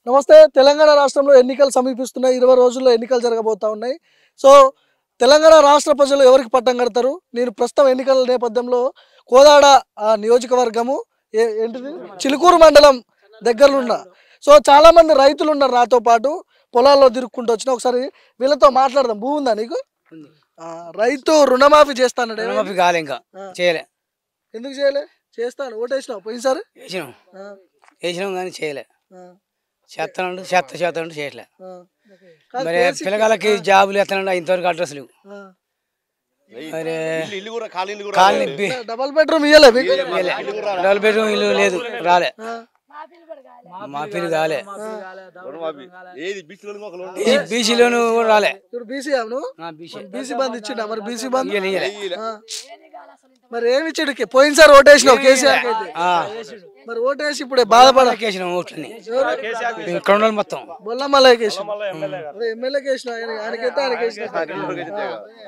నమస్తే తెలంగాణ రాష్ట్రంలో ఎన్నికలు సమీపిస్తున్నాయి ఇరవై రోజుల్లో ఎన్నికలు జరగబోతా ఉన్నాయి సో తెలంగాణ రాష్ట్ర ప్రజలు ఎవరికి పట్టం కడతారు నేను ప్రస్తుతం ఎన్నికల నేపథ్యంలో కోదాడ ఆ, నియోజకవర్గము ఏ- ఏంటిది చిలుకూరు మండలం దగ్గరలో ఉన్న సో చాలా మంది రైతులు ఉన్నారు నాతో పాటు పొలాల్లో తిరుక్కుంటూ వచ్చిన ఒకసారి వీళ్ళతో మాట్లాడదాం భూమి ఉందా నీకు ఉంది. ఆ, రైతు రుణమాఫీ చేస్తాను రుణమాఫీ కాలే ఇంకా చేయలే ఎందుకు చేయలే చేస్తాను ఓటేసినావు పోయినసారి వేసినాం ఆ, వేసినాం కానీ చేయలే ఆ, చేస్తానండు చేస్తా చేస్తానండు చేయలే ఆ. కాదు, మరి కేసీ- పిల్లగాళ్ళకి జాబులు ఎత్తానండి ఇంతవరకు అడ్రస్ లేవు ఆ. మరి ఇల్లు- ఇల్లు కూడా ఖాళీ ఇల్లు కూడా కాలనీ బి- డబల్ బెడ్రూమ్ ఇయ్యలే మీకు ఇయ్యలే. డబుల్ బెడ్రూమ్ ఇల్లు లేదు రాలే ఆ, మా పిల్లి కాలే రుణమాఫీ. ఏది బీచ్లో ఒక లోన్ ఈ బీసీలోను కూడా రాలే ఇప్పుడు బీసీ అవును ఆ, బీసీ బీసీ బంద్ ఇచ్చిండా మరి బీసీ బంద్ ఇయ్యలే ఇయ్యలే ఆ. మరి ఏమి ఇచ్చాడు కే- పోయినసారి ఓటేసినావు కేసీఆర్ అయితే ఆ. మరి ఓటేసి ఇప్పుడు బాధపడ వేసినాం ఓట్లని ఇక్కడ ఉన్న వాళ్ళు మొత్తం బొల్లమల్ల కేసు అదే ఎమ్మెల్యే కేసిన ఆయనకైతే ఆయన కేసిన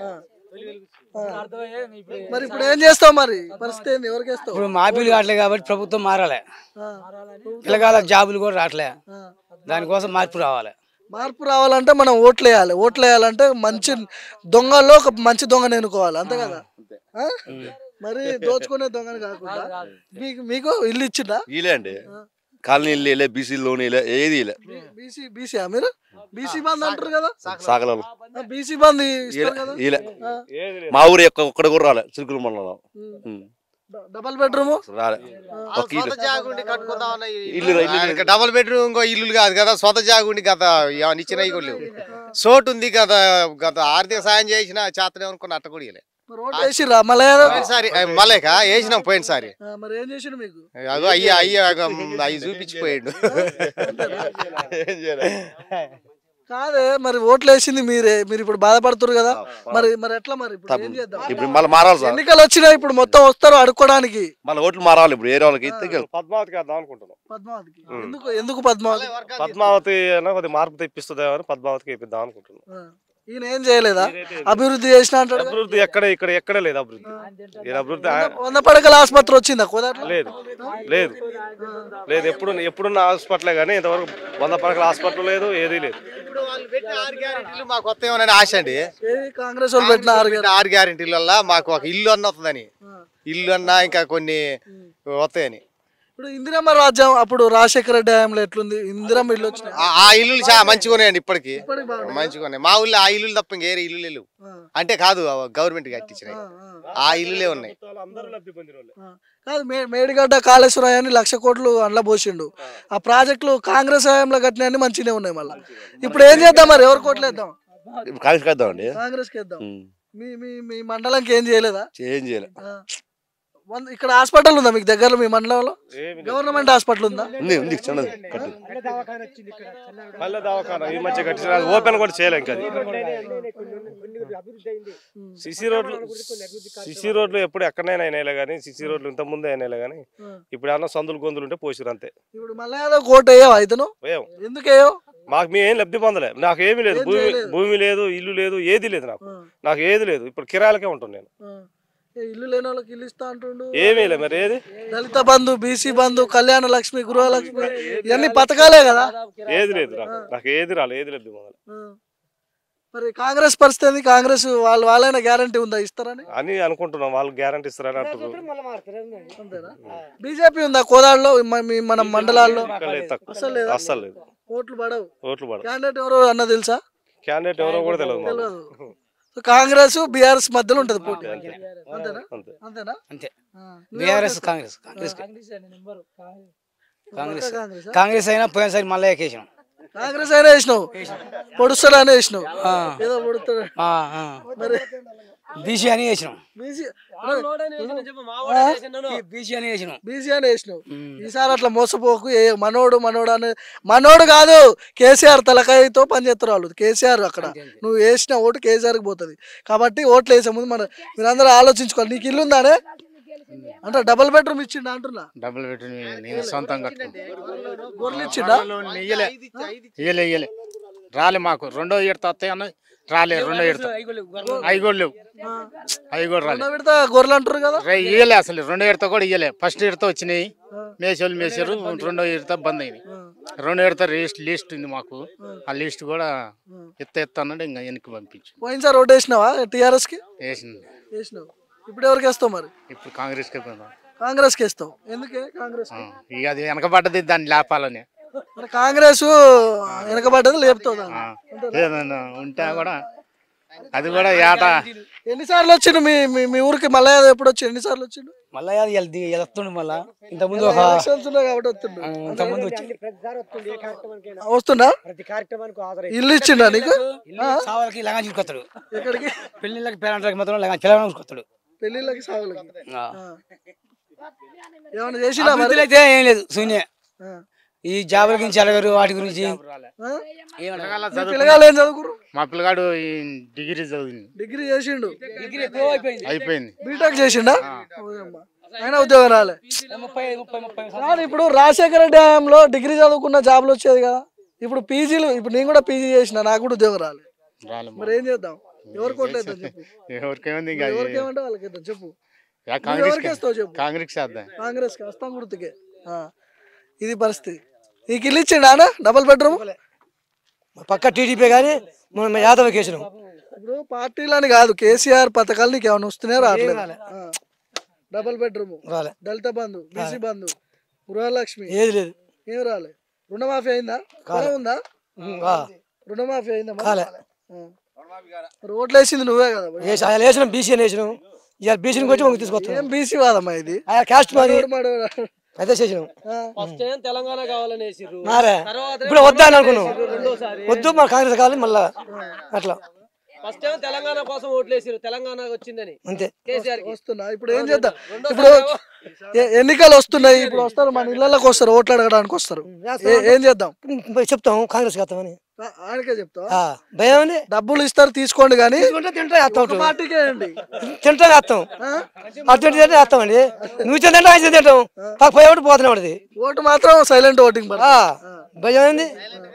మరి ఇప్పుడు ఏం చేస్తావు మరి పరిస్థితి ఏంది ఎవరికి వేస్తావు ఇప్పుడు మా పిల్లి కావట్లే కాబట్టి ప్రభుత్వం మారాలి ఆ, పిల్లగాళ్ళ జాబులు కూడా రావట్లే ఆ. దానికోసం మార్పు రావాలి మార్పు రావాలంటే మనం ఓట్లు వేయాలి ఓట్లు వేయాలంటే మంచి దొంగల్లో ఒక మంచి దొంగను ఎన్నుకోవాలి అంతే కదా ఆ? మరి దోచుకునే దొంగని కాకుండా మీకు మీకు ఇల్లు ఇచ్చిందా ఇలే అండి కాలనీ ఇల్లు ఇలే బీసీ లోన్ ఇలే ఏది ఇలే బీసీ బీసీ మీరు బీసీ బంద్ అంటారు కదా సాగల బీసీ బంద్ ఇస్తారు కదా ఇలే ఆ. మా ఊరు యొక్క ఒక్కడ కూడా రాలే చిరుకుల మండలం ఉమ్. డ- డబల్ బెడ్రూమ్ రాలే ఒక ఇల్లు సొంత జాగుండి కట్టుకుందామన్న ఇల్లు రా- ఇల్లు ఆయనకి డబుల్ బెడ్రూమ్ ఇంకో ఇల్లు కాదు కదా సొంత జాగుండి గత ఏమన్నా ఇచ్చిన కూడా లేవు సోటు ఉంది గత గత ఆర్థిక సాయం చేసిన చేతనే అనుకున్న అట్ట కూడా ఇయ్యలే. మరి ఓటు వేసిర్రా మళ్ళీ పోయినసారి ఆ, మళ్ళేక వేసినాం పోయినసారి మరి ఏం చేసిండు మీకు అగో అయ్యి అయ్యి అవి చూపించిపోయాడు ఏం చేయలే. కాదే మరి ఓట్లు వేసింది మీరే మీరు ఇప్పుడు బాధపడుతున్నారు కదా మరి మరి ఎట్లా మరి ఇప్పుడు ఏం చేద్దాం ఇప్పుడు మళ్ళీ మారాలి సార్ ఎన్నికలు వచ్చినాయి ఇప్పుడు మొత్తం వస్తారు అడుక్కోవడానికి మళ్ళీ ఓట్లు మారాలి ఇప్పుడు ఏరే వాళ్ళకి ఇస్తే గెలు- పద్మావతికి వేద్దాం అనుకుంటున్నాం పద్మావతికి ఎందుకు ఎందుకు పద్మావతి పద్మావతి అన్న కొద్దిగా మార్పు తెప్పిస్తుందేమో అని పద్మావతికి వేపిద్దాం అనుకుంటున్నాం ఆ. ఈయన ఏం చేయలేదా అభివృద్ధి చేసిన అంటాడు కదా. అభివృద్ధి ఎక్కడ ఇక్కడ ఎక్కడే లేదు అభివృద్ధి ఈయన అభివృద్ధి ఆ- వంద పడకల ఆసుపత్రి వచ్చిందా కోదాట్లో లేదు లేదు లేదు ఎప్పుడు ఎప్పుడున్న హాస్పిటలే కానీ ఇంతవరకు వంద పడకల హాస్పిటల్ లేదు ఏదీ లేదు ఇప్పుడు వాళ్ళు పెట్టిన ఆరు గ్యారెంటీలు మాకు వస్తాయి ఏమని ఆశ అండి ఏది కాంగ్రెస్ వాళ్ళు పెట్టిన ఆరు పెట్టిన ఆరు గ్యారెంటీలల్లా మాకు ఒక ఇల్లు అన్న వస్తుందని ఆ. ఇల్లు అన్నా ఇంకా కొన్ని వస్తాయని ఇప్పుడు ఇందిరమ్మ రాజ్యం అప్పుడు రాజశేఖర రెడ్డి హయాంలో ఎట్లుంది ఇందిరమ్మ ఇల్లు వచ్చినాయి ఆ- ఆ ఇల్లులు చాలా మంచిగా ఉన్నాయండి ఇప్పటికి ఇప్పటికి బాగున్నాయి. మంచిగా ఉన్నాయి మా ఊళ్ళో ఆ ఇల్లులు తప్ప ఇంకేరే ఇల్లు లేవు ఆ, అంటే కాదు గవర్నమెంట్ కట్టించినాయి ఆ, ఆ, ఆ ఇల్లులే ఉన్నాయి అందరూ లబ్ధి పొందిన వాళ్ళే ఆ. కాదు మే మేడిగడ్డ కాళేశ్వరాయాన్ని లక్ష కోట్లు అందులో పోసిండు ఆ ప్రాజెక్టులు కాంగ్రెస్ హయాంలో కట్టినవన్నీ మంచిగానే ఉన్నాయి మళ్ళీ ఇప్పుడు ఏం చేద్దాం మరి ఎవరు కోట్లు వేద్దాం ఇప్పుడు కాంగ్రెస్ వేద్దామండి కాంగ్రెస్కి వేద్దాం ఉమ్. మీ మీ మీ మండలంకి ఏం చేయలేదా ఏం చేయలే ఆ. వంద- ఇక్కడ హాస్పిటల్ ఉందా మీకు దగ్గరలో మీ మండలంలో ఏమి లేదు. గవర్నమెంట్ హాస్పిటల్ ఉందా ఉంది ఉంది చిన్నది కట్టు మళ్ళీ దవాఖాన ఈ మధ్య కట్టిన ఓపెన్ కూడా చేయలే ఇంకా అది సిసి రోడ్లు సిసి రోడ్లు ఎప్పుడు ఎక్కడైనా అయినాయిలే కానీ సిసి రోడ్లు ఇంత ముందే అయినాయిలే కానీ ఆ. ఇప్పుడు ఏమన్నా సందులు గొంతులు ఉంటే పోసిరు అంతే ఇప్పుడు మళ్ళీ ఏదో కోట్ వేయవా ఇతను వేయం ఎందుకు వేయవు మాకు మేము ఏం లబ్ధి పొందలే నాకు ఏమీ లేదు ఏం భూమి చేయలేదు. భూమి లేదు ఇల్లు లేదు ఏది లేదు నాకు ఆ, నాకు ఏది లేదు ఇప్పుడు కిరాయిలకే ఉంటాను నేను ఆ. ఏ ఇల్లు లేని వాళ్ళకి ఇల్లు ఇస్తా అంటుండు ఏమీ లేదు మరి ఏది దళిత బంధు బీసీ బంధు కళ్యాణ లక్ష్మి గృహలక్ష్మి ఇవన్నీ పథకాలే కదా ఏది లేదు నాకు నాకు ఏది రాలేదు ఏది లబ్ధి పొందలే ఆ. మరి కాంగ్రెస్ పరిస్థితి ఏంది? కాంగ్రెస్ వాళ్ళు వాళ్ళైనా గ్యారంటీ ఉందా ఇస్తారని అని అనుకుంటున్నాం వాళ్ళు గ్యారంటీ ఇస్తారని అంటున్నారు అంతేనా బీజేపీ ఉందా కోదాడులో మ- మీ మన మండలాల్లో ఇక్కడ లేదు తక్కువ అసలు లేదా అస్సలు లేదు ఓట్లు పడవు ఓట్లు పడవు క్యాండిడేట్ ఎవరో అన్న తెలుసా క్యాండిడేట్ ఎవరో కూడా తెలియదు మాకు. తెలియదు సో కాంగ్రెస్ బీఆర్ఎస్ మధ్యలో ఉంటది పోటీ అంతే అంతేనా అంతే అంతేనా అంతే ఆ. బీఆర్ఎస్ కాంగ్రెస్ కాంగ్రెస్ కాంగ్రెస్ కాంగ్రెస్ కాంగ్రెస్ అయినా పోయినసారి మళ్ళీ ఎక్కేసినాం కాంగ్రెస్ అయినా వేసినావు పొడుస్తాడని వేసినావు ఆ, ఏదో పొడుస్తాడు ఆ, ఆ. మరి బీసీ అని వేసినాం బీసీ బీసీ అని వేసినాం బీసీ అని వేసినావు ఉమ్. ఈసారి అట్లా మోసపోకు ఏ మనోడు మనోడు అనే మనోడు కాదు కేసీఆర్ తలకాయతో పనిచేస్తారు వాళ్ళు కేసీఆర్ అక్కడ నువ్వు వేసిన ఓటు కేసీఆర్ కి పోతుంది కాబట్టి ఓట్లు వేసే ముందు మన మీరందరూ ఆలోచించుకోవాలి నీకు ఇల్లు ఉందానే అంటే డబుల్ బెడ్రూమ్ ఇచ్చిండు అంటున్నా డబ్బులు పెట్టి నేను సొంతంగా గొర్రెలు ఇచ్చిండా ఇయ్యలే ఇయ్యలే ఇయ్యలే రాలే మాకు రెండో ఈడత వస్తాయన్న రాలే రెండో ఈడత అవి కూడా లేవు అవి కూడా రాలే రెండో విడత గొర్రెలు అంటారు కదా రే ఇయ్యలే అసలు రెండో ఈడత కూడా ఇయ్యలే ఫస్ట్ ఈడత వచ్చినాయి మేసేవాళ్ళు మేసారు రెండో ఈడత బంద్ అయినాయి ఆ. రెండు విడత లిస్ట్ లిస్ట్ ఉంది మాకు ఆ లిస్ట్ కూడా ఎత్త ఎత్త అన్నాడు ఇంకా వెనక్కి పంపించు పోయినసారి ఓటు వేసినావా టీఆర్ఎస్ కి వేసింది వేసినావు ఇప్పుడు ఎవరికి వేస్తావు మరి ఇప్పుడు కాంగ్రెస్కి పోయిందా కాంగ్రెస్ కి వేస్తావు ఎందుకే కాంగ్రెస్ ఆ, ఇక అది వెనకబడ్డది దాన్ని లేపాలని మరి కాంగ్రెస్ వెనకబడ్డది లేపుతావు దాన్ని. ఆ, ఏదైనా ఉంటే కూడా అది కూడా ఏట ఎన్నిసార్లు వచ్చిండు మీ మీ- మీ ఊరికి మళ్ళీ ఎప్పుడు వచ్చి ఎన్నిసార్లు వచ్చిండు మళ్ళా వెళ్తుండు మళ్ళా ఇంతకుముందు ఒక ఎలక్షన్స్ ఉన్నాయి కాబట్టి వస్తుండు ఆ, ఇంతకుముందు వచ్చి వస్తుండా ఇల్లు ఇచ్చిండా నీకు ఆ? సావాలకి లంగా చూసుకొస్తాడు ఎక్కడికి పెళ్ళిళ్ళకి పేరంటలకి మాత్రం లంగా తెలంగాణ చూసుకొస్తాడు పెళ్లిళ్ళకి సాగులకి ఆ. ఆ. ఏమన్నా చేసినా మరి అభివృద్ధిలో అయితే ఏం లేదు శూన్య ఆ. ఈ జాబుల గురించి అడగరు వాటి గురించి ఆ? ఏమన్నా మీ పిల్లగాళ్ళు ఏం చదువుకురు మా పిల్లగాడు ఈ డిగ్రీ చదివింది డిగ్రీ చేసిండు అయిపోయింది బీటెక్ చేసిండా ఓయమ్మ. అయినా ఉద్యోగం రాలే ముప్పై ముప్పై ముప్పై కానీ ఇప్పుడు రాజశేఖర రెడ్డి హయాంలో డిగ్రీ చదువుకున్న జాబ్లు వచ్చేది కదా ఇప్పుడు పీజీలు ఇప్పుడు నేను కూడా పీజీ చేసిన నాకు కూడా ఉద్యోగం రాలే రాలేదు మరి ఏం చేద్దాం ఎవరు కొట్టలేదు చెప్పు ఎవరికేముంది ఇంకా ఎవరికి ఏమంటే వాళ్ళకి ఇద్దాం చెప్పు యా నువ్వు కాంగ్రెస్ ఎవరికి వేస్తావు చెప్పు కాంగ్రెస్ చేద్దాం కాంగ్రెస్ కి వస్తాం గుర్తుకే ఆ. ఇది పరిస్థితి నీకు ఇల్లు ఇచ్చిండా అన్న డబుల్ బెడ్రూమ్ పక్క టీడీపీ కానీ మనం యాదవ్ కేసులు ఇప్పుడు పార్టీలని కాదు కేసీఆర్ పథకాలు నీకు ఏమైనా వస్తున్నాయో రావట్లేదు ఆ. డబుల్ బెడ్రూమ్ రాలే దళిత బంధు బీసీ బంధు గృహలక్ష్మి ఏది లేదు ఏం రాలే రుణమాఫీ అయిందా పొలం ఉందా రుణమాఫీ అయిందా మరి? కాలే ఆ. మరి ఓట్లు వేసింది నువ్వే కదా మరి. వేసినాం బీసీ అని వేసినాం ఇవాళ బీసీని వచ్చి మనకు తీసుకొస్తాం ఏం బీసీ వాదమ్మా ఇది ఆ క్యాస్ట్ మాది ఎవడు మాడు- అదే చేసినాం ఆ. తెలంగాణ కావాలని వేసిర్రు మారే ఇప్పుడు వద్దా అని అనుకున్నాం వద్దు మన కాంగ్రెస్ కావాలి మళ్ళా అట్లా ఫస్ట్ టైం తెలంగాణ కోసం ఓట్లు వేసిర్రు తెలంగాణ వచ్చిందని అంతే కేసీఆర్ వస్తున్నా ఇప్పుడు ఏం చేద్దాం ఇప్పుడు ఎ- ఎన్నికలు వస్తున్నాయి ఇప్పుడు వస్తారు మన ఇళ్ళకి వస్తారు ఓట్లు అడగడానికి వస్తారు ఏ- ఏం చేద్దాం పోయి చెప్తాం కాంగ్రెస్ వేస్తామని ఆ, ఆయనకే చెప్తా ఆ, భయం ఉంది డబ్బులు ఇస్తారు తీసుకోండి కానీ తీసుకుంటే తింటా వేస్తాం ఒక పార్టీకే అండి తింటా వేస్తాం అటువంటి తింటే వేస్తామండి నువ్వు తింటే ఆయన తింటాం పక్క పోయేవాడు పోతున్నాం అది ఓటు మాత్రం సైలెంట్ ఓటింగ్ పడుతుంది. ఆ, భయం ఏంది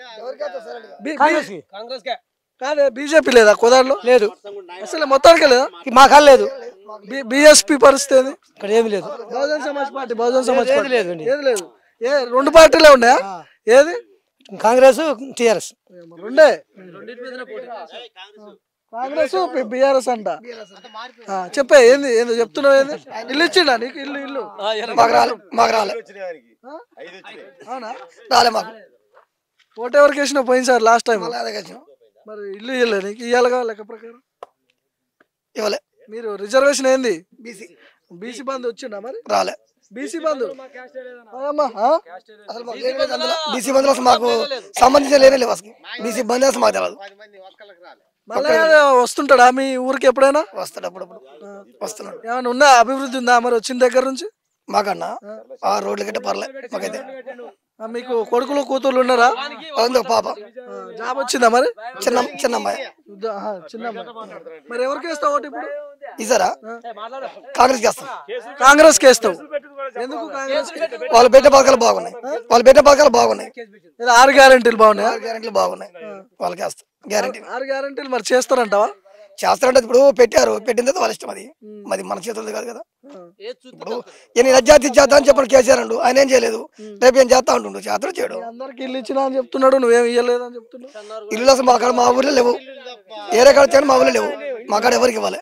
బి- కాంగ్రెస్ కి కాంగ్రెస్ కే కాదే బీజేపీ లేదా కుదారులో లేదు అసలు మొత్తానికి లేదా మా కాదు లేదు బిఎస్పి పరిస్థితి ఏంది ఇక్కడ ఏమి లేదు బహుజన్ సమాజ్ పార్టీ బహుజన్ సమాజ్ ఏది పార్టీ లేదండి. ఏది లేదు ఏ రెండు పార్టీలే ఉన్నాయా ఏది కాంగ్రెస్ టీఆర్ఎస్ రెండే కాంగ్రెస్ బీఆర్ఎస్ అంట ఆ, చెప్పే ఏంది ఏందో చెప్తున్నావు ఏంది ఇల్లు ఇచ్చిండా నీకు ఇల్లు ఇల్లు మాకు రాలే మాకు రాలే ఆ? అవునా రాలే మాకు ఓటు ఎవరికి వేసినా పోయినసారి లాస్ట్ టైం మరి ఇల్లు ఇవ్వలే నీకు ఇవ్వాలిగా లెక్క ప్రకారం ఇవ్వలే మీరు రిజర్వేషన్ ఏంది బీసీ బీసీ బంద్ వచ్చిండా మరి రాలే బీసీ బంద్ అమ్మా అసలు మాకు ఏమీ లేదు అందులో. బీసీ బంధువులు అసలు మాకు సంబంధించిన లేనే లేవు అసలు బీసీ బంధు అసలు మాకు తెలియదు మళ్ళీ వస్తుంటాడా మీ ఊరికి ఎప్పుడైనా వస్తాడు అప్పుడప్పుడు వస్తున్నాడు ఏమైనా ఉందా అభివృద్ధి ఉందా మరి వచ్చిన దగ్గర నుంచి మాకన్నా ఆ రోడ్ల గట్ట పర్లే మాకైతే ఆ, మీకు కొడుకులు కూతుర్లు ఉన్నారా ఉంది ఒక పాప ఆ, జాబ్ వచ్చిందా మరి చిన్న చిన్న అమ్మాయి ఉద్ద- ఆహా, చిన్న అమ్మాయి. మరి ఎవరికి వేస్తావు ఓటు ఇప్పుడు ఇసారా కాంగ్రెస్ చేస్తాం కాంగ్రెస్ కి వేస్తావు ఎందుకు కాంగ్రెస్ కి? వాళ్ళు పెట్టే పథకాలు బాగున్నాయి వాళ్ళు పెట్టే పథకాలు బాగున్నాయి ఏదో ఆరు గ్యారెంటీలు బాగున్నాయా గ్యారెంటీలు బాగున్నాయి వాళ్ళకి వేస్తాం గ్యారెంటీ ఆరు గ్యారెంటీలు మరి చేస్తారంటావా చేస్తారంటే ఇప్పుడు పెట్టారు పెట్టిన తర్వాత వాళ్ళ ఇష్టం అది మరి మన చేతులది కాదు కదా ఇప్పుడు ఎన్ని రజ్జాతి చేద్దాం అని చెప్పండి కేసీఆర్ అండు ఆయన ఏం చేయలేదు రేపు ఏం చేస్తా ఉంటుండు చేస్తాడు చేయడు అందరికి ఇల్లు ఇచ్చినా అని చెప్తున్నాడు నువ్వేం ఇయ్యలేదు అని చెప్తున్నావు ఇల్లు అసలు మా కాడ మా ఊర్లో లేవు ఏరే కాడ తేను మా ఊర్లో లేవు మా కాడ ఎవరికి ఇవ్వాలి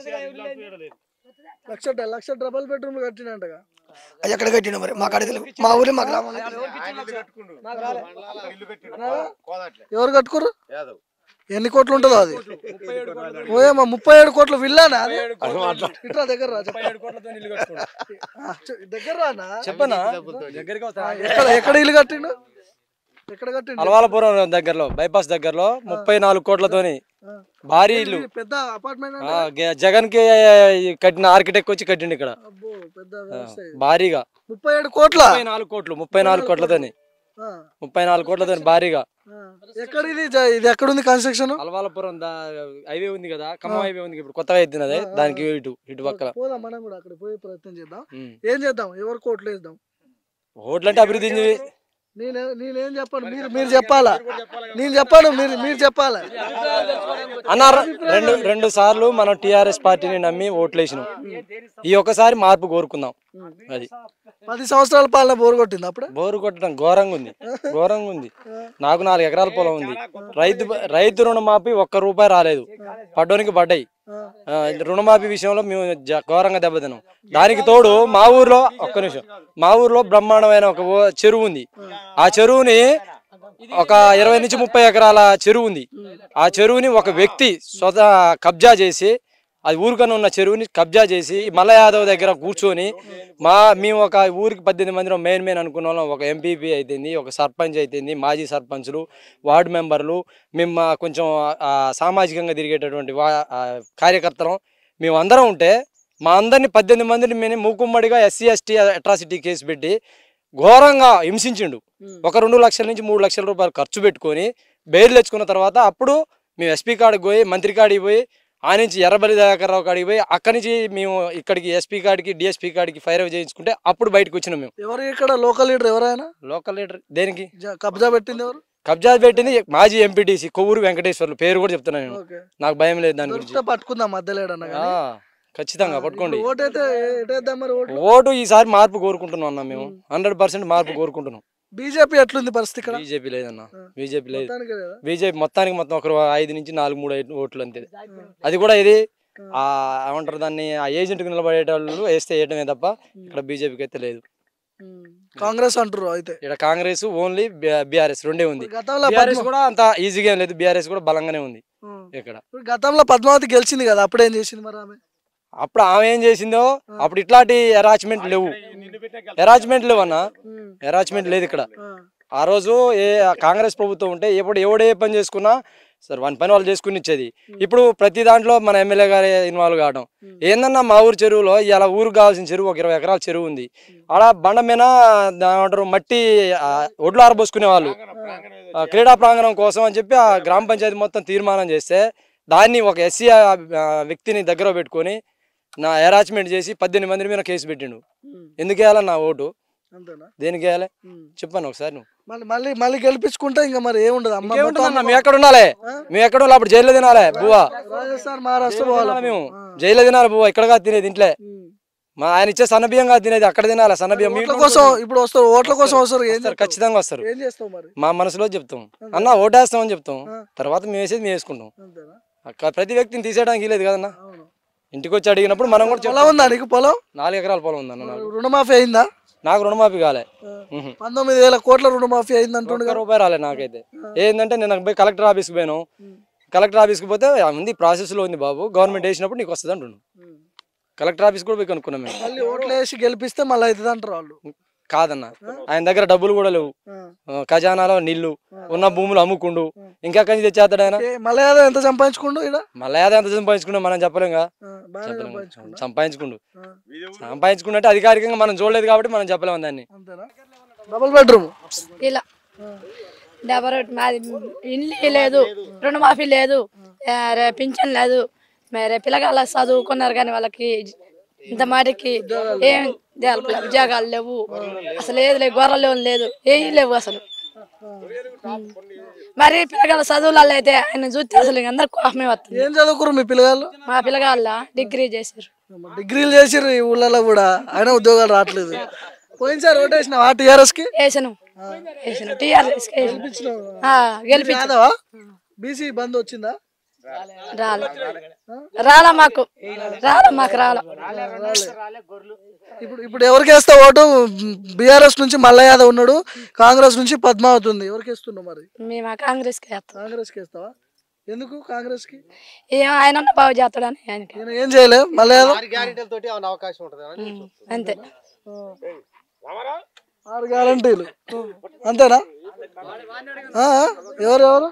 లక్ష లక్ష డబల్ బెడ్రూమ్ కట్టినంటగా అది ఎక్కడ కట్టిండు మరి మా కాడ లేవు మా ఊర్లో మా గ్రామంలో ఎవరు కట్టుకోరు ఎన్ని కోట్లు ఉంటుందో అది ఓయేమా ముప్పై ఏడు కోట్లు విల్లానా అది? ఇట్లా దగ్గర రా చెప్పు. ఆ, చె- దగ్గర రానా చెప్పనా ఎక్కడ ఎక్కడ ఇల్లు కట్టిండు ఎక్కడ కట్టిండు అలవాలపురం దగ్గరలో బైపాస్ దగ్గరలో ముప్పై నాలుగు కోట్లతోని భారీ ఇల్లు ఇది పెద్ద అపార్ట్మెంట్ ఆ, గె- జగన్ కి కట్టిన ఆర్కిటెక్ట్ వచ్చి కట్టిండు ఇక్కడ అబ్బో పెద్ద వ్యవస్థ ఇది. భారీగా ముప్పై ఏడు కోట్ల ముప్పై నాలుగు కోట్లు ముప్పై నాలుగు కోట్లతోని ఆ, ముప్పై నాలుగు కోట్లతోని భారీగా ఆ. ఎక్కడ ఇది జ- ఇది ఎక్కడ ఉంది కన్స్ట్రక్షన్ అలవాలపురం దా హైవే ఉంది కదా ఖమ్మం హైవే ఉంది ఇప్పుడు కొత్తగా ఎత్తింది అదే దానికి ఇటు ఇటు పక్కల పోదాం మనం కూడా అక్కడ పోయే ప్రయత్నం చేద్దాం ఉమ్. ఏం చేద్దాం ఎవరు కోట్లు వేద్దాం ఓట్లు అంటే అభివృద్ధి చెంది- నేను నేనేం చెప్పను మీరు మీరు చెప్పాలా నేను చెప్పాను మీరు మీరు చెప్పాలా అన్న రెండు రెండు సార్లు మనం టిఆర్ఎస్ పార్టీని నమ్మి ఓట్లేసినాం ఈ ఒక్కసారి మార్పు కోరుకుందాం అది పది సంవత్సరాల పాలన బోరు కొట్టింది అప్పుడే బోరు కొట్టడం ఘోరంగా ఉంది ఘోరంగా ఉంది నాకు నాలుగు ఎకరాల పొలం ఉంది రైతు రైతు రుణమాఫీ ఒక్క రూపాయి రాలేదు పడ్డోనికి పడ్డాయి ఆ, రుణమాఫీ విషయంలో మేము జ- ఘోరంగా దెబ్బతిన్నాం దానికి తోడు మా ఊర్లో ఒక్క నిమిషం మా ఊర్లో బ్రహ్మాండమైన ఒక ఓ- చెరువు ఉంది ఆ చెరువుని ఒక ఇరవై నుంచి ముప్పై ఎకరాల చెరువు ఉంది ఆ చెరువుని ఒక వ్యక్తి స్వతः కబ్జా చేసి అది ఊరికన్నా ఉన్న చెరువుని కబ్జా చేసి మల్ల యాదవ్ దగ్గర కూర్చొని మా మేము ఒక ఊరికి పద్దెనిమిది మంది మెయిన్ మెయిన్ అనుకున్న వాళ్ళం ఒక ఎంపీపీ అయితేంది ఒక సర్పంచ్ అయితేంది మాజీ సర్పంచులు వార్డు మెంబర్లు మేము మా కొంచెం ఆ, సామాజికంగా తిరిగేటటువంటి వా ఆ, కార్యకర్తలం మేము అందరం ఉంటే మా అందరిని పద్దెనిమిది మందిని మేము మూకుమ్మడిగా ఎస్సీ ఎస్టీ అట్రాసిటీ కేసు పెట్టి ఘోరంగా హింసించిండు ఒక రెండు లక్షల నుంచి మూడు లక్షల రూపాయలు ఖర్చు పెట్టుకొని బెయిల్ తెచ్చుకున్న తర్వాత అప్పుడు మేము ఎస్పీ కాడికి పోయి మంత్రి కాడికి పోయి ఆ నుంచి ఎర్రబలి దయాకర్రావు కాడికి పోయి అక్కడి నుంచి మేము ఇక్కడికి ఎస్పీ కాడికి డిఎస్పీ కాడికి ఫైర్ చేయించుకుంటే అప్పుడు బయటకు వచ్చినాం మేము ఎవరు ఇక్కడ లోకల్ లీడర్ ఎవరైనా లోకల్ లీడర్ దేనికి జ- కబ్జా పెట్టింది ఎవరు కబ్జా పెట్టింది మాజీ ఎంపీటీసీ కొవ్వూరు వెంకటేశ్వర్లు పేరు కూడా చెప్తున్నాను నేను ఓకే నాకు భయం లేదు దాని గురించి దొరికితే పట్టుకుందాం మధ్యలేడన్న ఆ, ఖచ్చితంగా పట్టుకోండి ఓటు అయితే ఎటేద్దాం మరి ఓటు ఓటు ఈసారి మార్పు కోరుకుంటున్నాం అన్న మేము హండ్రెడ్ పర్సెంట్ మార్పు కోరుకుంటున్నాం బీజేపీ ఎట్లుంది పరిస్థితి ఇక్కడ బీజేపీ లేదన్న బీజేపీ లేదు మొత్తానికి లేదా? బీజేపీ మొత్తానికి మొత్తం ఒక ఐదు నుంచి నాలుగు మూడు ఐదు ఓట్లు అంతే అది కూడా ఇది ఆ ఏమంటారు దాన్ని ఆ ఏజెంట్కి నిలబడేటోళ్ళు వేస్తే వేయటమే తప్ప ఇక్కడ బీజేపీకి అయితే లేదు ఉమ్. కాంగ్రెస్ అంటారు అయితే ఇక్కడ కాంగ్రెస్ ఓన్లీ బీఆర్ఎస్ రెండే ఉంది గతంలో బీఆర్ఎస్ పద్మ- కూడా అంత ఈజీగా ఏం లేదు బీఆర్ఎస్ కూడా బలంగానే ఉంది ఉమ్. ఇక్కడ ఇప్పుడు గతంలో పద్మావతి గెలిచింది కదా అప్పుడు ఏం చేసింది మరి ఆమె అప్పుడు ఆమె ఏం చేసిందో అప్పుడు ఇట్లాంటి అరాచ్మెంట్ లేవు అరాచ్మెంట్ లేవు అన్న ఉమ్. అరాచ్మెంట్ లేదు ఇక్కడ ఆ. ఆ రోజు ఏ కాంగ్రెస్ ప్రభుత్వం ఉంటే ఎప్పుడు ఎవడే పని చేసుకున్నా సరే వన్ పని వాళ్ళు చేసుకుని ఇచ్చేది ఇప్పుడు ప్రతి దాంట్లో మన ఎమ్మెల్యే గారు ఇన్వాల్వ్ కావడం ఏందన్నా మా ఊరు చెరువులో ఇలా ఊరికి కావాల్సిన చెరువు ఒక ఇరవై ఎకరాల చెరువు ఉంది ఆడ బండ మీద దాని ఏమంటారు మట్టి ఆ, ఒడ్లు ఆరబోసుకునే వాళ్ళు ఆ, క్రీడా ప్రాంగణం కోసం అని చెప్పి ఆ గ్రామ పంచాయతీ మొత్తం తీర్మానం చేస్తే దాన్ని ఒక ఎస్సీ వ్యక్తిని దగ్గర పెట్టుకొని నా అరాచ్మెంట్ చేసి పద్దెనిమిది మంది మీద కేసు పెట్టిండు ఉమ్. ఎందుకు వేయాలి నా ఓటు అంతేనా దేనికి వేయాలి ఉమ్. చెప్పాను ఒకసారి నువ్వు మళ్ళీ మళ్ళీ మళ్ళీ గెలిపించుకుంటే ఇంకా మరి ఏముండదు అమ్మ ఇంకేముంటుందన్న, మేము ఎక్కడ ఉండాలి మేము ఎక్కడ ఉండాలి అప్పుడు జైల్లో తినాలి బువ్వా రాజస్థాన్ మహారాష్ట్ర జైల్లో పోవాలి తినాలి మేము జైల్లో తినాలి బువ్వా ఇక్కడ తినేది ఇంట్లో ఉమ్. మా ఆయన ఇచ్చే సన్నబియ్యం కాదు తినేది అక్కడ తినాలి సన్నబియ్యం మీ ఓట్ల ఇంట్లో కోసం ఇప్పుడు వస్తారు ఓట్ల కోసం వస్తారు ఏం వస్తారు, చేస్తావు? ఖచ్చితంగా వస్తారు ఏం చేస్తావు మరి మా మనసులో చెప్తాం అన్న ఓటేస్తామని చెప్తాం ఆ. తర్వాత మేము వేసేది మేము వేసుకుంటాం అంతేనా అక్క- ప్రతి వ్యక్తిని తీసేయడానికి లేదు కదన్న అవును ఇంటికి వచ్చి అడిగినప్పుడు మనం కూడా పొలం చెప్తాం ఉందా నీకు పొలం నాలుగు ఎకరాల పొలం ఉందన్న నాకు రుణమాఫీ అయిందా నాకు రుణమాఫీ కాలే ఆ. ఉహు. పంతొమ్మిది వేల కోట్ల రుణమాఫీ అయింది అంటుండగా ఒక్క రూపాయి రాలే నాకైతే ఏంటంటే నేను పోయి కలెక్టర్ ఆఫీస్కి పోయాను కలెక్టర్ ఆఫీస్కి పోతే "ఆ, ఉంది ప్రాసెస్లో ఉంది బాబు గవర్నమెంట్ వేసినప్పుడు నీకు వస్తుంది అంటుండు కలెక్టర్ ఆఫీస్ కూడా పోయి కనుక్కున్నాం మేము మళ్ళీ ఓట్లు వేసి గెలిపిస్తే మళ్ళీ అవుతుంది అంటారు వాళ్ళు కాదన్న ఆయన దగ్గర డబ్బులు కూడా లేవు ఆ. ఆ, ఖజానాలో నీళ్లు ఉన్న భూములు అమ్ముకుండు ఇంకా కంచి తెచ్చేస్తాడు ఆయన ఏ, మళ్ళీ ఏదో ఎంత సంపాదించుకుండు ఇక్కడ మళ్ళీ ఏదో ఎంత సంపాదించుకున్నా మనం చెప్పలేంగా బాగానే చెప్పలేం సంపాదించుకుండు సంపాదించుకుండు ఆ. సంపాదించుకుంటే అధికారికంగా మనం చూడలేదు కాబట్టి మనం చెప్పలేము దాన్ని అంతేనా డబుల్ బెడ్రూమ్ ఇలా డబల్ మాది ఇల్లు లేదు రుణమాఫీ లేదు ఆ, రే పింఛన్ లేదు మరి పిల్లగాళ్ళ చదువుకున్నారు కానీ వాళ్ళకి ఇంత మాటికి ఏం దేవాలి పిల్ల- ఉద్యోగాలు లేవు అసలు ఏది లేదు గొర్రెలు లేదు ఏం లేవు అసలు మరి పిల్లగాళ్ళ చదువులలో అయితే ఆయన చూస్తే అసలు ఇంక అందరికి కోపమే వస్తుంది ఏం చదువుకురు మీ పిల్లగాళ్ళు మా పిల్లగాళ్ళ డిగ్రీ చేశారు డిగ్రీలు చేసిర్రు ఈ ఊళ్ళలో కూడా అయినా ఉద్యోగాలు రావట్లేదు పోయినసారి ఓటు వేసినావా టీఆర్ఎస్ కి వేసాను వేసాను టీఆర్ఎస్ గెలిపి యాదవా బీసీ బంద్ వచ్చిందా రాలే రాలా మాకు రాలా మాకు రాలా ఇప్పుడు ఇప్పుడు ఎవరికి వేస్తావు ఓటు బీఆర్ఎస్ నుంచి మల్ల యాదవ్ ఉన్నాడు కాంగ్రెస్ నుంచి పద్మావతి ఉంది ఎవరికి వేస్తున్నావు మరి మేము ఆ కాంగ్రెస్కి వేస్తాం కాంగ్రెస్ కి వేస్తావా ఎందుకు కాంగ్రెస్ కి ఏం ఆయన ఉన్న బాగు చేస్తాడని ఆయనకి ఈయన ఏం చేయలే మల్ల యాదవ్ ఆరు గ్యారెంటీల తోటి ఏమైనా అవకాశం ఉంటుంది ఉం, అంతే ఆరు గ్యారంటీలు అంతేనా ఆ, ఆ, ఎవరు ఎవరు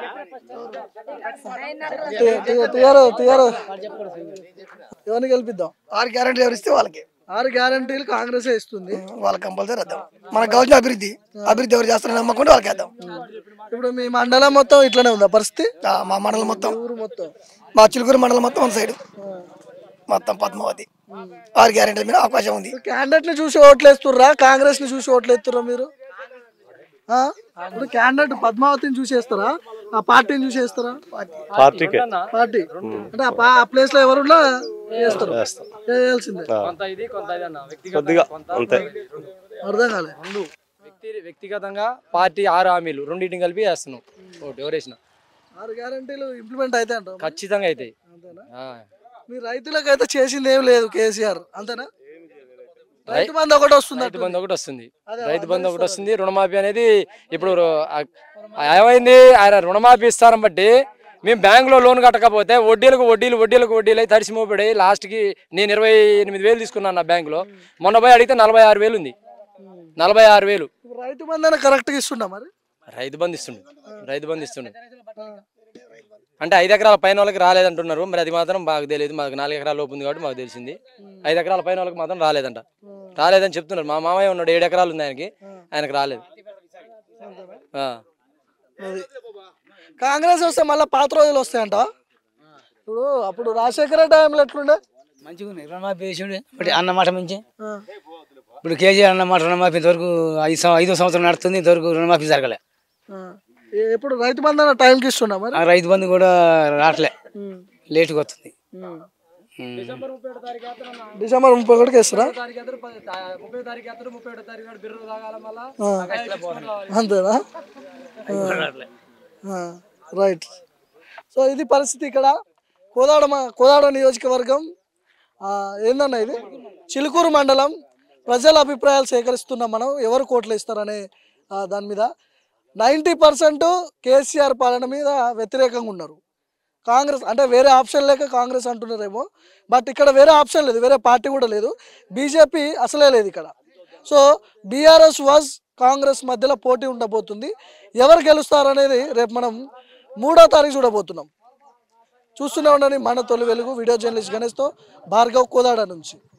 టి- టి- టిఆర్ టిఆర్ ఎవరిని గెలిపిద్దాం ఆరు గ్యారెంటీ ఎవరు ఇస్తే వాళ్ళకి ఆరు గ్యారంటీలు కాంగ్రెస్ ఇస్తుంది వాళ్ళకి కంపల్సరీ వద్దాం మనకు కావాల్సిన అభివృద్ధి అభివృద్ధి ఎవరు చేస్తారని నమ్మకుండా వాళ్ళకి వేద్దాం ఇప్పుడు మీ మండలం మొత్తం ఇట్లనే ఉందా పరిస్థితి ఆ, మా మండలం మొత్తం ఊరు మొత్తం మా చిలుకూరు మండలం మొత్తం వన్ సైడ్ మొత్తం పద్మావతి ఆరు గ్యారెంటీల మీద అవకాశం ఉంది క్యాండిడేట్ ని చూసి ఓట్లు వేస్తుర్రా కాంగ్రెస్ ని చూసి ఓట్లు వేస్తుర్రా మీరు ఆ? ఇప్పుడు క్యాండిడేట్ పద్మావతిని చూసేస్తారా ఆ పార్టీని చూసేస్తారా పార్టీకే పార్టీ అంటే ఆ పా- ఆ ప్లేస్ లో ఎవరున్నా చేస్తారు వేస్తాం చేయాల్సిందే కొంత ఇది కొంత ఇది అన్న కొద్దిగా అంతే అర్థం కాలే వ్యక్తి వ్యక్తిగతంగా పార్టీ ఆరు హామీలు రెండింటిని కలిపి వేస్తున్నాం ఓటు ఎవరేసిన ఆరు గ్యారంటీలు ఇంప్లిమెంట్ అయితే అంటాం ఖచ్చితంగా అవుతాయి అంతేనా ఆ. మీ రైతులకైతే చేసింది ఏం లేదు కేసీఆర్ అంతేనా రైతు బంధు ఒకటి వస్తుంది రైతు బంధు ఒకటి వస్తుంది అదే రైతు బంధు ఒకటి వస్తుంది రుణమాఫీ అనేది ఇప్పుడు రు- ఆ- ఏమైంది ఆయన రుణమాఫీ ఇస్తారని బట్టి మేము బ్యాంకులో లోన్ కట్టకపోతే వడ్డీలకు వడ్డీలు వడ్డీలకు వడ్డీలు అయి తడిసి మోపడి లాస్ట్కి నేను ఇరవై ఎనిమిది వేలు తీసుకున్నాను నా బ్యాంకులో మొన్న పోయి అడిగితే నలభై ఆరు వేలు ఉంది నలభై ఆరు వేలు ఇప్పుడు రైతు బంధు కరెక్ట్ గా ఇస్తున్నా మరి రైతు బంధు ఇస్తుండు రైతు బంధు ఇస్తుండు అంటే ఐదు ఎకరాల పైన వాళ్ళకి రాలేదంటున్నారు మరి అది మాత్రం మాకు తెలియదు మాకు నాలుగు ఎకరాల లోపు ఉంది కాబట్టి మాకు తెలిసింది ఐదు ఎకరాల పైన వాళ్ళకి మాత్రం రాలేదంట రాలేదని చెప్తున్నారు మా మామయ్య ఉన్నాడు ఏడు ఎకరాలు ఉంది ఆయనకి ఆయనకు రాలేదు ఆ. అది కాంగ్రెస్ వస్తే మళ్ళీ పాత రోజులు వస్తాయంట ఇప్పుడు అప్పుడు రాజశేఖర టైంలో ఎట్లుండే మంచిగా ఉన్నాయి రుణమాఫీ చేసిండు ఒకటి అన్నమాట మించి ఇప్పుడు కేజీఆర్ అన్నమాట రుణమాఫీ ఇంతవరకు ఐదు సం- ఐదో సంవత్సరం నడుస్తుంది ఇంతవరకు రుణమాఫీ జరగలే ఆ. ఏ- ఎప్పుడు రైతు బంధు అన్న టైంకి ఇస్తున్నా మరి ఆ రైతు బంధు కూడా రావట్లే లేటుగా వస్తుంది ఉమ్. ఉమ్. డిసెంబర్ ముప్పై ఒకటికి ఇస్తారా ముప్పై తారీఖు ఎత్తారు ముప్పై ఒకటో తారీఖు నాడు బిర్రు తాగాల మళ్ళా ఆ. అంతేనా రైట్ సో ఇది పరిస్థితి ఇక్కడ కోదాడ మ- కోదాడ నియోజకవర్గం ఆ, ఏందన్న ఇది చిలుకూరు మండలం ప్రజల అభిప్రాయాలు సేకరిస్తున్నాం మనం ఎవరు కోట్లు ఇస్తారనే ఆ, దాని మీద నైంటీ పర్సెంట్ కేసీఆర్ పాలన మీద వ్యతిరేకంగా ఉన్నారు కాంగ్రెస్ అంటే వేరే ఆప్షన్ లేక కాంగ్రెస్ అంటున్నారేమో బట్ ఇక్కడ వేరే ఆప్షన్ లేదు వేరే పార్టీ కూడా లేదు బీజేపీ అసలే లేదు ఇక్కడ సో బీఆర్ఎస్ వాజ్ కాంగ్రెస్ మధ్యలో పోటీ ఉండబోతుంది ఎవరు గెలుస్తారనేది రేపు మనం మూడో తారీఖు చూడబోతున్నాం చూస్తూనే ఉండండి మన తొలి వెలుగు వీడియో జర్నలిస్ట్ గణేష్తో భార్గవ్ కోదాడ నుంచి